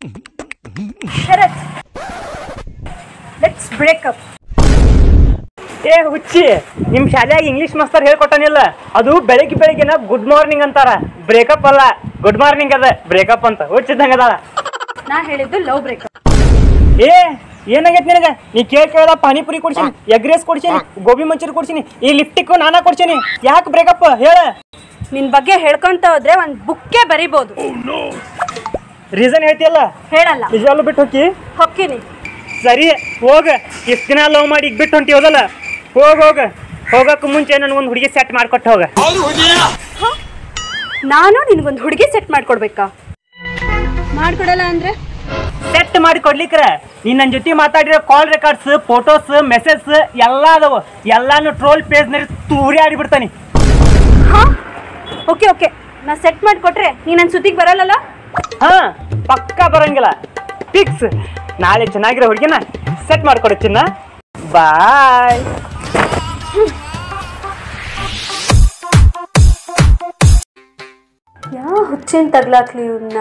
Sharath let's breakup ಏ ಹುಚ್ಚಿ ನಿಮ್ ಶಾಲ್ಯಾಗ ಇಂಗ್ಲಿಷ್ ಮಾಸ್ತರ್ ಹೇಳ್ಕೊಟ್ಟನಿಲ್ಲ ಅದು ಬೆಳಿಗ್ಗೆ ಬೆಳಿಗ್ಗೆನ ಗುಡ್ ಮಾರ್ನಿಂಗ್ ಅಂತಾರ ಬ್ರೇಕಪ್ ಅಲ್ಲ ಗುಡ್ ಮಾರ್ನಿಂಗ್ ಅದ ಬ್ರೇಕಪ್ ಅಂತ ಹುಚ್ಚಿದ್ದಂಗ ಅದಾಳ ನಾ ಹೇಳಿದ್ದು ಲವ್ ಬ್ರೇಕಪ್ ಏ ಏನಾಗೈತಿ ನಿನಗ ನೀ ಕೇಳ್ ಕೇಳದ ಪಾನಿಪುರಿ ಕೊಡ್ಸೀನಿ ಎಗ್ ರೈಸ್ ಕೊಡ್ಸೀನಿ ಗೋಬಿ ಮಂಚೂರಿ ಕೊಡ್ಸೀನಿ ಈ ಲಿಫ್ಟಿಕ್ಕು ನಾನಾ ಕೊಡ್ಸೀನಿ ಯಾಕೆ ಬ್ರೇಕಪ್ ಹೇಳ ನಿನ್ ಬಗ್ಗೆ ಹೇಳ್ಕೊಂತ ಹೋದ್ರೆ ಒಂದ್ ಬುಕ್ಕೇ ಬರಿಬೋದು ರೀಸನ್ ಹೇಳ್ತಿಯಲ್ಲ ಹೇಳಲ್ಲ ನಿಜವಾಗ್ಲೂ ಬಿಟ್ಟು ಹೋಗಿ ಹೊಕ್ಕಿನಿ ಸರಿ ಹೋಗ ಇಷ್ಟು ದಿನ ಲವ್ ಮಾಡಿ ಈಗ ಬಿಟ್ಟು ಹೊಂಟಿ ಹೋದಲ್ಲ ಹೋಗ ಹೋಗ ಹೋಗಕ್ಕೆ ಮುಂಚೆ ನನಗೊಂದು ಹುಡುಗಿ ಸೆಟ್ ಮಾಡ್ಕೊಟ್ಟು ಹೋಗ ನಾನು ನಿನ್ಗೊಂದು ಹುಡುಗಿ ಸೆಟ್ ಮಾಡ್ಕೊಡ್ಬೇಕಾ ಮಾಡ್ಕೊಡಲ್ಲ ಅಂದ್ರೆ ಸೆಟ್ ಮಾಡಿ ಕೊಡ್ಲಿಕ್ರ ನೀನ್ ನನ್ನ ಜೊತೆ ಮಾತಾಡಿರೋ ಕಾಲ್ ರೆಕಾರ್ಡ್ಸ್ ಫೋಟೋಸ್ ಮೆಸೇಜ್ ಎಲ್ಲ ಅದಾವ ಎಲ್ಲಾನು ಟ್ರೋಲ್ ಪೇಜ್ ನಲ್ಲಿ ತೂರಿ ಆಡಿಬಿಡ್ತಾನೆ ಹಾ ಓಕೆ ಓಕೆ ನಾ ಸೆಟ್ ಮಾಡ್ಕೊಟ್ರೆ ನೀ ನನ್ನ ಸುದ್ದಿಗೆ ಬರಲ್ಲಲ್ಲ ಹಾ ಪಕ್ಕ ಬರಂಗಿಲ್ಲ ಫಿಕ್ಸ್ ನಾಳೆ ಚೆನ್ನಾಗಿರೋ ಹುಡುಗಿನ ಸೆಟ್ ಮಾಡ್ಕೊಡು ಚಿನ್ನ ಬಾಯ್ ಯಾವ ಹುಚ್ಚಿನ ತಗ್ಲಾಕ್ಲಿ ಇವನ್ನ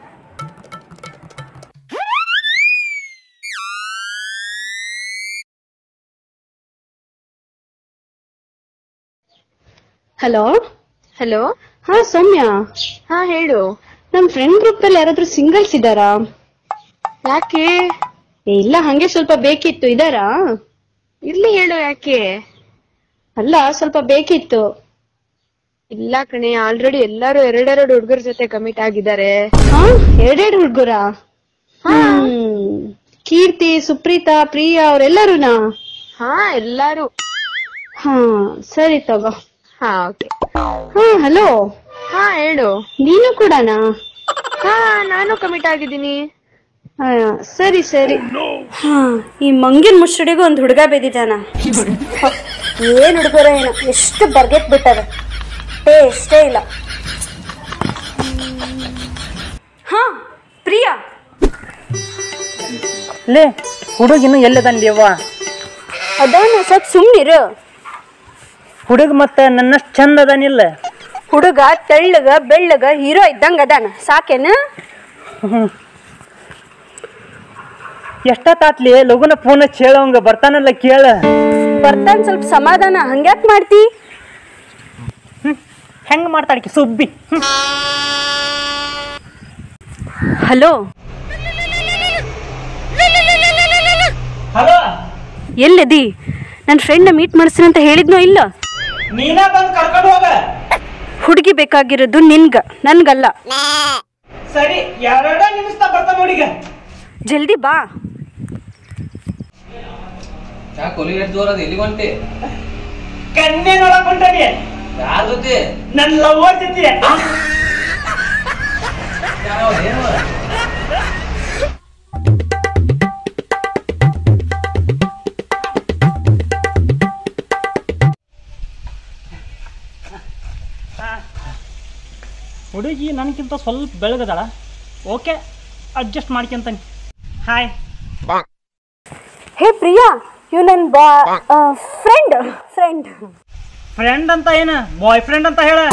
ಹಲೋ ಹಲೋ ಹಾ ಸೌಮ್ಯ ಹಾ ಹೇಳು ನಮ್ ಫ್ರೆಂಡ್ ಗ್ರೂಪ್ ಅಲ್ಲಿ ಯಾರಾದ್ರೂ ಸಿಂಗಲ್ಸ್ ಇದ್ದಾರಾ ಯಾಕೆ ಏ, ಇಲ್ಲ ಹಂಗೆ ಸ್ವಲ್ಪ ಬೇಕಿತ್ತು ಇದಾರಾ ಇಲ್ಲಿ ಹೇಳು ಯಾಕೆ ಅಲ್ಲ ಸ್ವಲ್ಪ ಬೇಕಿತ್ತು ಇಲ್ಲ ಕಣೆ ಆಲ್ರೆಡಿ ಎಲ್ಲಾರು ಎರಡೆರಡು ಹುಡುಗರ ಜೊತೆ ಕಮಿಟ್ ಆಗಿದ್ದಾರೆ ಹಾ ಎರಡೆರಡು ಹುಡ್ಗುರ ಹ್ಮ್ ಕೀರ್ತಿ ಸುಪ್ರೀತಾ ಪ್ರಿಯಾ ಅವ್ರೆಲ್ಲರೂನಾ ಹಾ ಎಲ್ಲಾರು ಹಾ ಸರಿ ತಗೋ ಹಾ ಓಕೆ ಹಾ ಹಲೋ ಹಾ ಹೇಳು ನೀನು ಕೂಡನಾ ಹಾ ನಾನು ಕಮಿಟ್ ಆಗಿದ್ದೀನಿ ಹಾ ಸರಿ ಸರಿ ಹಾ ಈ ಮಂಗಿನ ಮುಷ್ಟಡಿಗೂ ಒಂದು ಹುಡುಗ ಬೆದಿದಾನ ಏನ್ ಹುಡುಗರ ಏನೋ ಎಷ್ಟು ಬರ್ಗೆಟ್ ಬಿಟ್ಟದ ಎಷ್ಟೇ ಇಲ್ಲ ಹಾ ಪ್ರಿಯಾ ಲೇ ಹುಡುಗಿನ್ನು ಎಲ್ಲದನ್ಲಿ ಅವ್ವ ಅದಾನ ಸ್ವಲ್ಪ ಸುಮ್ನಿರು ಹುಡುಗ ಮತ್ತೆ ನನ್ನಷ್ಟು ಚಂದ ಅದಾನಿಲ್ಲ ಹುಡುಗ ತೆಳ್ಳಗ ಬೆಳ್ಳಗ ಹೀರೋ ಇದ್ದಂಗ ಅದಾನ ಸಾಕೇನ ಎಷ್ಟೊತ್ತಾತ್ಲಿ ಲಗುನ ಫೋನ್ ಹಚ್ಚಿ ಹೇಳವಂಗ ಬರ್ತಾನಲ್ಲ ಕೇಳ ಬರ್ತಾನ ಸ್ವಲ್ಪ ಸಮಾಧಾನ ಹಂಗ್ಯಾಕ್ ಮಾಡ್ತಿ ಹೆಂಗ್ ಮಾಡ್ತಾಳಕಿ ಸುಬ್ಬಿ ಹ್ಮ್. ಹಲೋ ಹಲೋ ಎಲ್ಲದಿ ನನ್ನ ಫ್ರೆಂಡ್ನ ಮೀಟ್ ಮಾಡಿಸ್ತೀನಿ ಅಂತ ಹೇಳಿದ್ನೋ ಇಲ್ಲ ನೀನ ಬಂದು ಕರ್ಕೊಂಡು ಹೋಗ ಹುಡುಗಿ ಬೇಕಾಗಿರೋದು ನಿನ್ಗ ನನ್ಗಲ್ಲ ಸರಿ ಎರಡ ನಿಮಿಷ ಬರ್ತಾನ ನೋಡಿಗ ಜಲ್ದಿ ಬಾ ಯಾಕೆ ಒಲಿ ಎಷ್ಟು ಜೋರದ ಎಲ್ಲಿಗೆ ಹೊಂಟಿ ಕನ್ನೆ ನೋಡಕ್ ಹೊಂಟಾನಿ ಯಾರ ಜೊತೆ ನನ್ ಲವರ್ ಜೊತೆ ಯಾವ ಏನು ಹುಡುಗಿ ನನಗಿಂತ ಸ್ವಲ್ಪ ಬೆಳಗದಾಳ ಓಕೆ ಅಡ್ಜಸ್ಟ್ ಮಾಡ್ಕೊಂತಾನೆ ಹಾಯ್ ಹೇ ಪ್ರಿಯಾ ಇವ್ ನನ್ನ ಬಾ ಫ್ರೆಂಡ್ ಫ್ರೆಂಡ್ ಫ್ರೆಂಡ್ ಅಂತ ಏನ ಬಾಯ್ ಫ್ರೆಂಡ್ ಅಂತ ಹೇಳ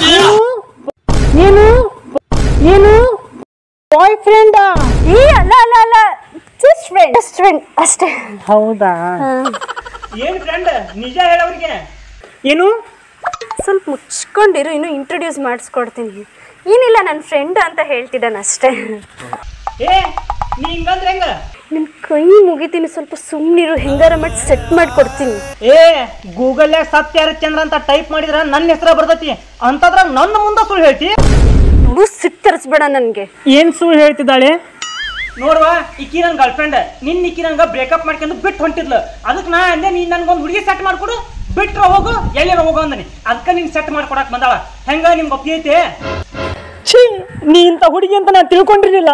ನೀನು ನೀನು ಬಾಯ್ ಫ್ರೆಂಡ್ ಏ ಅಲ್ಲ ಅಲ್ಲ ಅಲ್ಲ ಜಸ್ಟ್ ಫ್ರೆಂಡ್ ಜಸ್ಟ್ ಫ್ರೆಂಡ್ ಅಷ್ಟೇ ಹೌದಾ ಏನ್ ಫ್ರೆಂಡ್ ನಿಜ ಹೇಳವ್ರಿಗೆ ಏನು ಸ್ವಲ್ಪ ಮುಚ್ಕೊಂಡಿರು ಇನ್ನು ಇಂಟ್ರೊಡ್ಯೂಸ್ ಮಾಡಿಸ್ಕೊಡ್ತೀನಿ ಏನಿಲ್ಲ ನನ್ನ ಫ್ರೆಂಡ್ ಅಂತ ಹೇಳ್ತಿದ್ದಾನೆ ಅಷ್ಟೇ ಏ ನೀ ಹಿಂಗಂದ್ರೆ ಹೆಂಗ ನಿಮ್ ಕೈ ಮುಗಿತೀನಿ ಸ್ವಲ್ಪ ಸುಮ್ಮನಿರು ಹೆಂಗಾರ ಮಾಡಿ ಸೆಟ್ ಮಾಡ್ಕೊಡ್ತೀನಿ ಏ ಗೂಗಲ್ ಸತ್ಯ ಹರಿಶ್ಚಂದ್ರ ಅಂತ ಟೈಪ್ ಮಾಡಿದ್ರ ನನ್ನ ಹೆಸರ ಬರ್ತೈತಿ ಅಂತದ್ರಾಗ ನನ್ನ ಮುಂದೆ ಸುಳ್ಳು ಹೇಳ್ತಿ ನೋಡು ಸಿಟ್ಟರಿಸ್ಬೇಡ ನನಗೆ ಏನ್ ಸುಳ್ಳು ಹೇಳ್ತಿದ್ದಾಳೆ ನೋಡ್ವಾ ಇಕ್ಕಿ ನನ್ನ ಗರ್ಲ್ ಫ್ರೆಂಡ್ ನಿನ್ನ ಇಕ್ಕಿ ನಂಗ ಬ್ರೇಕಪ್ ಮಾಡ್ಕೊಂಡು ಬಿಟ್ಟು ಹೊಂಟಿದ್ಲು ಅದಕ್ಕೆ ನಾ ಅಂದೆ ನೀನ್ ನನ್ಗೊಂದು ಹುಡುಗಿ ಸೆಟ್ ಮಾಡ್ಕೊಡು ಬಿಟ್ರ ಹೋಗು ಎಲ್ಲಿರ ಹೋಗು ಅಂದನಿ ಅದಕ್ಕೆ ನೀನ್ ಸೆಟ್ ಮಾಡ್ಕೊಡಕ್ ಬಂದಾಳ ಹೆಂಗ ನಿಮ್ಗೆ ಒಪ್ಪಿಗೆ ಐತೆ ಛೀ ನೀ ಇಂಥ ಹುಡುಗಿ ಅಂತ ನಾನು ತಿಳ್ಕೊಂಡಿರ್ಲಿಲ್ಲ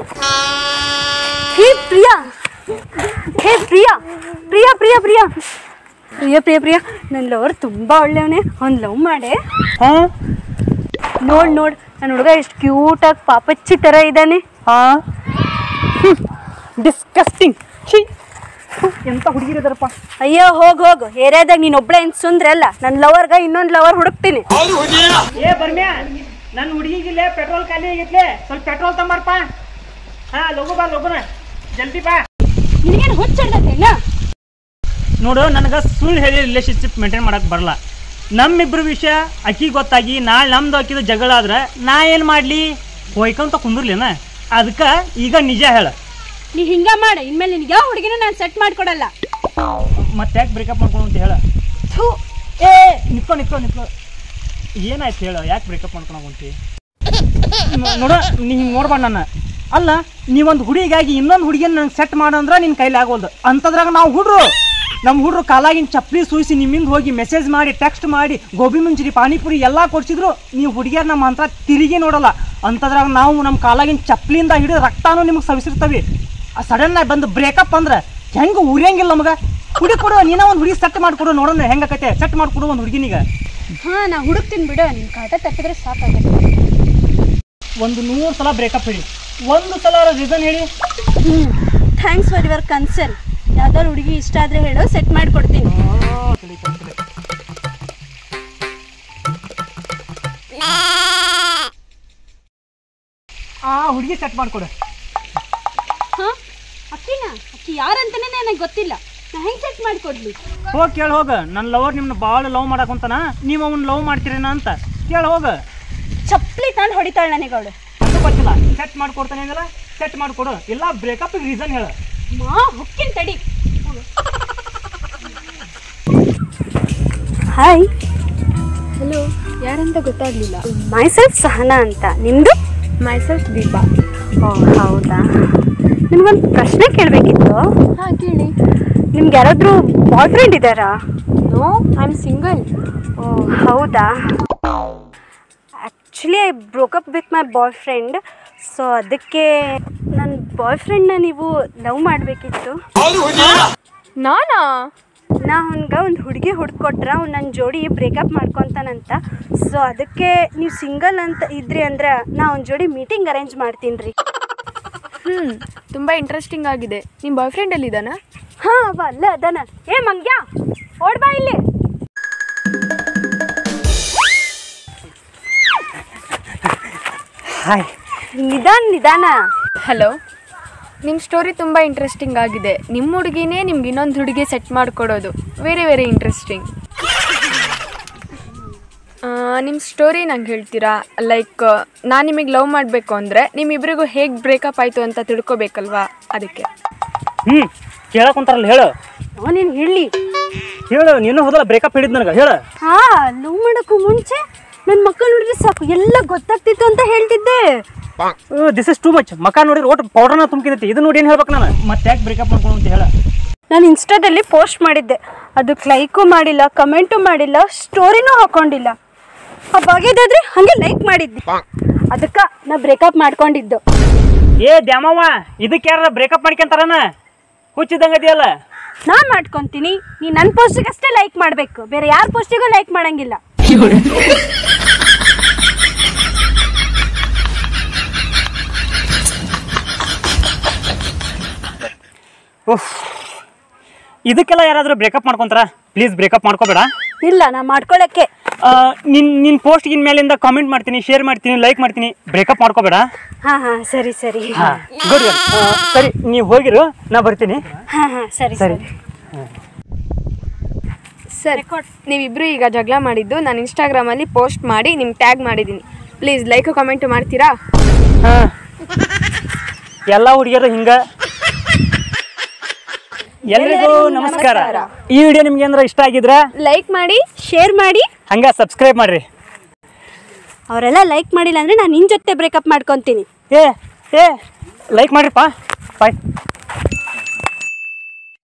ಹೇ ಪ್ರಿಯಾ ಹೇ ಪ್ರಿಯಾ ಪ್ರಿಯಾ ಪ್ರಿಯಾ ಪ್ರಿಯಾ ಪ್ರಿಯಾ ಪ್ರಿಯಾ ಪ್ರಿಯಾ ನನ್ನ ಲವರ್ ತುಂಬಾ ಒಳ್ಳೆಯವನೇ ಅವ್ನು ಲವ್ ಮಾಡೆ ಹಾ ನೋಡ್ ನೋಡ್ ನನ್ನ ಹುಡುಗ ಎಷ್ಟು ಕ್ಯೂಟಾಗಿ ಪಾಪಚ್ಚಿ ಥರ ಇದ್ದಾನೆ ಹಾ ಡಿಸ್ಕಸ್ಟಿಂಗ್ ಛೀ ಥು, ಎಂತ ಹುಡುಗಿರಿದಾರಪ್ಪ ಅಯ್ಯೋ ಹೋಗ್ ಹೋಗು ಏರಿಯಾದಾಗ ನೀನು ಒಬ್ಳೆ ಏನು ಸುಂದ್ರ ಅಲ್ಲ ನನ್ನ ಲವರ್ಗ ಇನ್ನೊಂದು ಲವರ್ ಹುಡುಕ್ತೀನಿ ಏ ಬರ್ಮ್ಯಾ ನನ್ನ ಹುಡುಗಿಗಿಲ್ಲ ಪೆಟ್ರೋಲ್ ಖಾಲಿ ಆಗೈತ್ಲೆ ಸ್ವಲ್ಪ ಪೆಟ್ರೋಲ್ ತಂಬಾರಪ್ಪ ಹಾ ಲಗು ಬಾ ಲಗುನ ಜಲ್ದಿ ಬಾ ನಿನಗೇನು ಹುಚ್ಚಿಡ್ದೈತೇನ ನೋಡು ನನಗೆ ಸುಳ್ಳು ಹೇಳಿ ರಿಲೇಶನ್ಶಿಪ್ ಮೇಂಟೈನ್ ಮಾಡಕ್ ಬರಲ್ಲ ನಮ್ಮಿಬ್ರ ವಿಷಯ ಅಕ್ಕಿ ಗೊತ್ತಾಗಿ ನಾಳೆ ನಮ್ದು ಅಕ್ಕಿದ ಜಗಳ ಆದ್ರೆ ನಾ ಏನು ಮಾಡಲಿ ಹೋಯ್ಕೊಂತ ಕುಂದಿರ್ಲೇನ ಅದಕ್ಕೆ ಈಗ ನಿಜ ಹೇಳ ನೀ ಹಿಂಗ ಮಾಡ ಇನ್ಮೇಲೆ ನಿನಗೆ ಯಾವ ಹುಡುಗಿನೂ ನಾನು ಸೆಟ್ ಮಾಡ್ಕೊಡಲ್ಲ ಮತ್ತೆ ಯಾಕೆ ಬ್ರೇಕಪ್ ಮಾಡ್ಕೊಂಡು ಅಂತ ಹೇಳ ಥೂ ಏ ನಿತ್ಕೊ ನಿತ್ಕೊ ನಿತ್ಕೊ ಏನಾಯ್ತು ಹೇಳ ಯಾಕೆ ಬ್ರೇಕಪ್ ಮಾಡ್ಕೊಂಡು ಹೊಂಟಿ ನೋಡ ನೀ ಹಿಂಗೆ ನೋಡ್ಬಾರ್ದು ನನ್ನ ಅಲ್ಲ ನೀವೊಂದು ಹುಡುಗಿಗಾಗಿ ಇನ್ನೊಂದು ಹುಡುಗಿನ ನಂಗೆ ಸೆಟ್ ಮಾಡಂದ್ರೆ ನಿನ್ನ ಕೈಲಿ ಆಗೋಲ್ದು ಅಂಥದ್ರಾಗ ನಾವು ಹುಡ್ರು ನಮ್ಮ ಹುಡ್ರು ಕಾಲಾಗಿನ ಚಪ್ಪಲಿ ಸೂಯಿಸಿ ನಿಮ್ಮಿಂದ ಹೋಗಿ ಮೆಸೇಜ್ ಮಾಡಿ ಟೆಕ್ಸ್ಟ್ ಮಾಡಿ ಗೋಬಿ ಮಂಚೂರಿ ಪಾನಿಪುರಿ ಎಲ್ಲ ಕೊಡ್ಸಿದ್ರು ನೀವು ಹುಡುಗಿಯರ್ ನಮ್ಮ ಹತ್ರ ತಿರುಗಿ ನೋಡಲ್ಲ ಅಂಥದ್ರಾಗ ನಾವು ನಮ್ಮ ಕಾಲಾಗಿನ ಚಪ್ಪಲಿಯಿಂದ ಹಿಡಿದು ರಕ್ತಾನು ನಿಮ್ಗೆ ಸವಿಸಿರ್ತೀವಿ ಸಡನ್ ಆಗಿ ಬಂದು ಬ್ರೇಕಪ್ ಅಂದ್ರೆ ಹೆಂಗೆ ಉರಿಯಂಗಿಲ್ಲ ನಮಗೆ ಹುಡುಗಿ ಕೊಡು ನೀನ ಒಂದು ಹುಡುಗಿ ಸೆಟ್ ಮಾಡಿಕೊಡು ನೋಡೋಣ ಹೆಂಗಾಕೈತೆ ಸೆಟ್ ಮಾಡಿಕೊಡು ಒಂದು ಹುಡುಗಿನಿಗೆ ಹಾ ನಾ ಹುಡುಕ್ತೀನಿ ಬಿಡು ನಿನ್ ಕಾಟ ತಪ್ಪಿದ್ರೆ ಸಾಕಾಗತ್ತೆ ಒಂದು ನೂರು ಸಲ ಬ್ರೇಕಪ್ ಹೇಳಿ ಒಂದು ಸಲ ರೀಸನ್ ಹೇಳಿ hmm thanks for your concern ಯಾವ್ದಾದ್ರು ಹುಡುಗಿ ಇಷ್ಟ ಆದ್ರೆ ಹೇಳು ಸೆಟ್ ಮಾಡ್ಕೊಡ್ತೀನಿ ಆ ಹುಡುಗಿ ಸೆಟ್ ಮಾಡಿಕೊಡು ಹಾ ಅಕ್ಕಿನ ಅಕ್ಕಿ ಯಾರಂತಾನೆ ನನಗೆ ಗೊತ್ತಿಲ್ಲ ನಾ ಹೆಂಗ್ ಸೆಟ್ ಮಾಡ್ಕೊಡ್ಲಿ ಹೋಗಿ ಕೇಳಿ ಹೋಗ ನನ್ನ ಲವರ್ ನಿಮ್ಮನ್ನ ಭಾಳ ಲವ್ ಮಾಡಕ್ಕಂತಾನ ನೀವು ಅವ್ನ ಲವ್ ಮಾಡ್ತೀರೇನ ಅಂತ ಕೇಳಿ ಹೋಗ ಚಪ್ಪಲಿ ತಂದು ಹೊಡಿತಾಳೆ ನನಗೆ ಅವಳು ಅಂತ ಗೊತ್ತಿಲ್ಲ ಸೆಟ್ ಮಾಡ್ಕೊಡ್ತಾನೆ ಅಂದಲ್ಲ ಸೆಟ್ ಮಾಡಿಕೊಡು ಇಲ್ಲ ಬ್ರೇಕಪ್ ರೀಸನ್ ಹೇಳು ಮಾ ಹೊಕ್ಕಿನ ತಡಿ ಹಾಯ್ ಹಲೋ ಯಾರಂತ ಗೊತ್ತಾಗ್ಲಿಲ್ಲ ಮೈ ಸೆಲ್ಫ್ ಸಹನಾ ಅಂತ ನಿಮ್ದು ಮೈಸೆಲ್ಫ್ ದೀಪಾ ಓ ಹೌದಾ ನಿಮ್ಗೊಂದು ಪ್ರಶ್ನೆ ಕೇಳಬೇಕಿತ್ತು ಹಾ ಕೇಳಿ ನಿಮ್ಗೆ ಯಾರಾದರೂ ಬಾಯ್ ಫ್ರೆಂಡ್ ಇದ್ದಾರಾ ನೋ ಐ ಆಮ್ ಸಿಂಗಲ್ ಓ ಹೌದಾ actually I broke up with my boyfriend so ಅದಕ್ಕೆ ನನ್ನ ಬಾಯ್ ಫ್ರೆಂಡ್ನ ನೀವು ಲವ್ ಮಾಡಬೇಕಿತ್ತು ನಾನಾ ನಾ ಅವ್ನಿಗೆ ಒಂದು ಹುಡುಗಿ ಹುಡ್ಕೊಟ್ರ ಅವ್ನು ನನ್ನ ಜೋಡಿ ಬ್ರೇಕಪ್ ಮಾಡ್ಕೊತಾನಂತ ಸೊ ಅದಕ್ಕೆ ನೀವು ಸಿಂಗಲ್ ಅಂತ ಇದ್ರಿ ಅಂದ್ರೆ ನಾ ಅವ್ನ ಜೋಡಿ ಮೀಟಿಂಗ್ ಅರೇಂಜ್ ಮಾಡ್ತೀನಿ ರೀ ಹ್ಮ್ ತುಂಬಾ ಇಂಟ್ರೆಸ್ಟಿಂಗ್ ಆಗಿದೆ ನಿಮ್ಮ ಬಾಯ್ ಫ್ರೆಂಡ್ ಎಲ್ಲಿದ್ದಾನ ಹಾಂ ಅವ ಅಲ್ಲ ಅದಾನ ಏ ಮಂಗ್ಯ ಓಡ್ ಬಾ ಇಲ್ಲಿ ಹಾಯ್ ನಿಧಾನ ನಿಧಾನ ಹಲೋ ನಿಮ್ಮ ಸ್ಟೋರಿ ತುಂಬ ಇಂಟ್ರೆಸ್ಟಿಂಗ್ ಆಗಿದೆ ನಿಮ್ಮ ಹುಡುಗಿನೇ ನಿಮ್ಗೆ ಇನ್ನೊಂದು ಹುಡುಗಿ ಸೆಟ್ ಮಾಡಿಕೊಡೋದು ವೆರಿ ವೆರಿ ಇಂಟ್ರೆಸ್ಟಿಂಗ್ ನಿಮ್ಮ ಸ್ಟೋರಿ ನಂಗೆ ಹೇಳ್ತೀರಾ ಲೈಕ್ ನಾನು ನಿಮಗೆ ಲವ್ ಮಾಡಬೇಕು ಅಂದರೆ ನಿಮ್ಮಿಬ್ಬರಿಗೂ ಹೇಗೆ ಬ್ರೇಕಪ್ ಆಯಿತು ಅಂತ ತಿಳ್ಕೊಬೇಕಲ್ವಾ ಅದಕ್ಕೆ ಹ್ಞೂ ಕೇಳಕ್ ಕುಂತಾರಲ್ಲ ಹೇಳು ನೀನು ಹೇಳಿ ಹೇಳು ನೀನು ಹೋದಲ್ಲ ಬ್ರೇಕಪ್ ಹಿಡಿದ್ ನನಗೆ ಹೇಳು ಹಾ ಲವ್ ಮಾಡೋಕ್ಕೂ ಮುಂಚೆ ನನ್ನ ಮಕ್ಕಳು ನೋಡಿದ್ರೆ ಸಾಕು ಎಲ್ಲ ಗೊತ್ತಾಗ್ತಿತ್ತು ಅಂತ ಹೇಳ್ತಿದ್ದೆ ದಿಸ್ ಇಸ್ ಟೂ ಮಚ್ ಮಕ ನೋಡಿದ್ರೆ ಒಟ್ಟು ಪೌಡರ್ನ ತುಂಬಿದೈತಿ ಇದು ನೋಡಿ ಏನು ಹೇಳ್ಬೇಕು ನಾನು ಮತ್ತೆ ಯಾಕೆ ಬ್ರೇಕಪ್ ಮಾಡ್ಕೊಂಡು ಅಂತ ಹೇಳ ನಾನು ಇನ್ಸ್ಟಾದಲ್ಲಿ ಪೋಸ್ಟ್ ಮಾಡಿದ್ದೆ ಅದಕ್ಕೆ ಲೈಕು ಮಾಡಿಲ್ಲ ಕಮೆಂಟು ಮಾಡಿಲ್ಲ ಸ್ಟೋರಿನೂ ಹಾಕೊಂಡಿಲ್ಲ ಆ ಬಗೆದಾದ್ರೆ ಹಾಗೆ ಲೈಕ್ ಮಾಡಿದ್ದೆ ಅದಕ್ಕೆ ನಾ ಬ್ರೇಕಪ್ ಮಾಡ್ಕೊಂಡಿದ್ದು ಏ ದ್ಯಾಮವ್ವ ಇದಕ್ಕೆ ಯಾರ ಬ್ರೇಕಪ್ ಮಾಡ್ಕೊಂತಾರನ ಹುಚ್ಚಿದಂಗ ಇದೆಯಲ್ಲ ನಾ ಮಾಡ್ಕೊತೀನಿ ನೀ ನನ್ನ ಪೋಸ್ಟಿಗೆ ಅಷ್ಟೇ ಲೈಕ್ ಮಾಡಬೇಕು ಬೇರೆ ಯಾರ ಪೋಸ್ಟಿಗೂ ಲೈಕ್ ಮಾಡಂಗಿಲ್ಲ ಉಫ್ ಇದಕ್ಕೆಲ್ಲ ಯಾರಾದರೂ ಬ್ರೇಕಪ್ ಮಾಡ್ಕೊಂತಾರ ಪ್ಲೀಸ್ ಬ್ರೇಕಪ್ ಮಾಡ್ಕೋಬೇಡ ಇಲ್ಲ ನಾ ಮಾಡ್ಕೊಳಕ್ಕೆ ಆ, ನಿನ್ ನಿನ್ ಪೋಸ್ಟ್ಗಿನ ಮೇಲಿಂದ ಕಾಮೆಂಟ್ ಮಾಡ್ತೀನಿ ಶೇರ್ ಮಾಡ್ತೀನಿ ಲೈಕ್ ಮಾಡ್ತೀನಿ ಬ್ರೇಕಪ್ ಮಾಡ್ಕೋಬೇಡ ಹಾ ಹಾ ಸರಿ ಸರಿ ಹಾ ಗುಡ್ ಸರಿ ನೀವು ಹೋಗಿರು ನಾ ಬರ್ತೀನಿ ಹಾ ಹಾ ಸರಿ ಸರಿ ಸರಿ ಸರ್ ನೀವಿಬ್ಬರು ಈಗ ಜಗಳ ಮಾಡಿದ್ದು ನಾನು ಇನ್ಸ್ಟಾಗ್ರಾಮಲ್ಲಿ ಪೋಸ್ಟ್ ಮಾಡಿ ನಿಮ್ಗೆ ಟ್ಯಾಗ್ ಮಾಡಿದ್ದೀನಿ ಪ್ಲೀಸ್ ಲೈಕ್ ಕಮೆಂಟ್ ಮಾಡ್ತೀರಾ ಹಾ ಎಲ್ಲ ಹುಡುಗಿಯರು ಹಿಂಗ ಎಲ್ರಿಗೂ ನಮಸ್ಕಾರ ಈ ವಿಡಿಯೋ ನಿಮ್ಗೆ ಏನಾರ ಇಷ್ಟ ಆಗಿದ್ರೆ ಲೈಕ್ ಮಾಡಿ ಶೇರ್ ಮಾಡಿ ಹಂಗ ಸಬ್ಸ್ಕ್ರೈಬ್ ಮಾಡ್ರಿ ಅವರೆಲ್ಲ ಲೈಕ್ ಮಾಡಿಲ್ಲ ಅಂದ್ರೆ ನಾನು ನಿನ್ನ ಜೊತೆ ಬ್ರೇಕಪ್ ಮಾಡ್ಕೊತೀನಿ ಏ ಏ ಲೈಕ್ ಮಾಡ್ರಿಪ್ಪ ಬಾಯ್